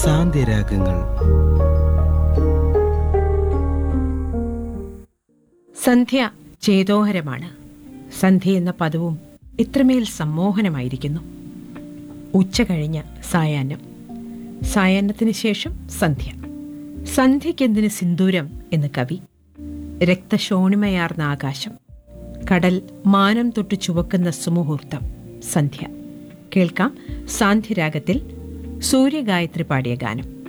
സാന്ധ്യരാഗങ്ങൾ സന്ധ്യ ചേതോഹരമാണ് സന്ധ്യ എന്ന പദവും ഇത്രമേൽ സമ്മോഹനമായിരിക്കുന്നു ഉച്ച കഴിഞ്ഞ സായാഹ്നം സായാഹ്നത്തിന് ശേഷം സന്ധ്യ സന്ധ്യയ്ക്കെന്തിന് സിന്ദൂരം എന്ന് കവി രക്തശോണിമയാർന്ന ആകാശം കടൽ മാനം തൊട്ട് ചുവക്കുന്ന സുമുഹൂർത്തം സന്ധ്യ കേൾക്കാം സാന്ധ്യരാഗത്തിൽ സൂര്യഗായത്രി പാടിയ ഗാനം